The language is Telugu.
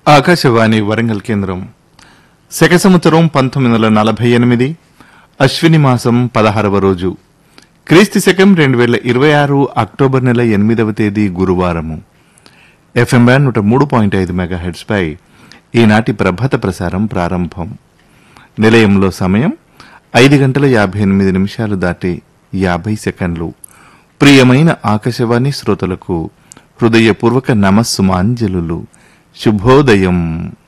ఆకాశవాణి వరంగల్ కేంద్రం శక సంవత్సరం పంతొమ్మిది వందల నలభై ఎనిమిది అశ్విని మాసం పదహారవ రోజు క్రీస్తు శకం రెండు వేల ఇరవై ఆరు అక్టోబర్ నెల ఎనిమిదవ తేదీ గురువారము ఎఫ్ఎం బ్యాండ్ నూట మూడు పాయింట్ ఐదు మెగాహెడ్స్ పై ఈనాటి ప్రభాత ప్రసారం ప్రారంభం నిలయంలో సమయం ఐదు గంటల యాభై ఎనిమిది నిమిషాలు దాటి యాభై సెకండ్లు ప్రియమైన ఆకాశవాణి శ్రోతలకు హృదయపూర్వక నమస్సుమాంజలులు శుభోదయం